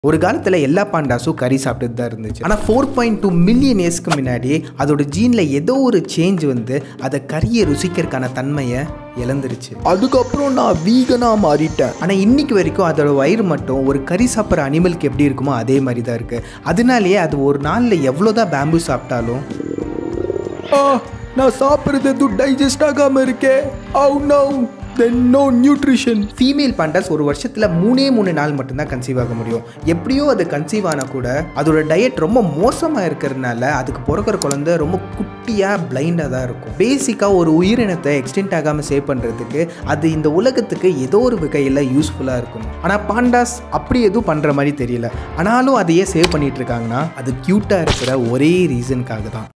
ஒரு காலத்தில் எல்லா பாண்டாஸும் கறி சாப்பிட்டுட்டு தான் இருந்துச்சு ஆனால் ஃபோர் பாயிண்ட் டூ மில்லியன் இயர்ஸ்க்கு முன்னாடி அதோட ஜீனில் ஏதோ ஒரு சேஞ்ச் வந்து அதை கறியை ருசிக்கிறதுக்கான தன்மையை இழந்துருச்சு அதுக்கப்புறம் நான் வீகனாக மாறிட்டேன் ஆனால் இன்னைக்கு வரைக்கும் அதோட வயிறு மட்டும் ஒரு கறி சாப்பிட்ற அனிமலுக்கு எப்படி இருக்குமோ அதே மாதிரி தான் இருக்குது அதனாலேயே அது ஒரு நாளில் எவ்வளோ தான் பேம்பு சாப்பிட்டாலும் ஆ நான் சாப்பிட்றது எதுவும் டைஜஸ்ட் ஆகாமல் இருக்கே அவு no then no nutrition female pandas ஒரு வருஷத்தில் மூணே மூணு நாள் மட்டும்தான் கன்சீவ் ஆக முடியும் எப்படியோ அது கன்சீவ் ஆனால் கூட அதோட டயட் ரொம்ப மோசமாக இருக்கிறதுனால அதுக்கு பிறக்கிற குழந்தை ரொம்ப குட்டியாக பிளைண்டாக தான் இருக்கும் பேசிக்காக ஒரு உயிரினத்தை எக்ஸ்டென்ட் ஆகாமல் சேவ் பண்ணுறதுக்கு அது இந்த உலகத்துக்கு ஏதோ ஒரு வகையில் யூஸ்ஃபுல்லாக இருக்கணும் ஆனால் பாண்டாஸ் அப்படி எதுவும் பண்ணுற மாதிரி தெரியல ஆனாலும் அதையே சேவ் பண்ணிட்டு இருக்காங்கன்னா அது க்யூட்டாக இருக்கிற ஒரே ரீசனுக்காக தான்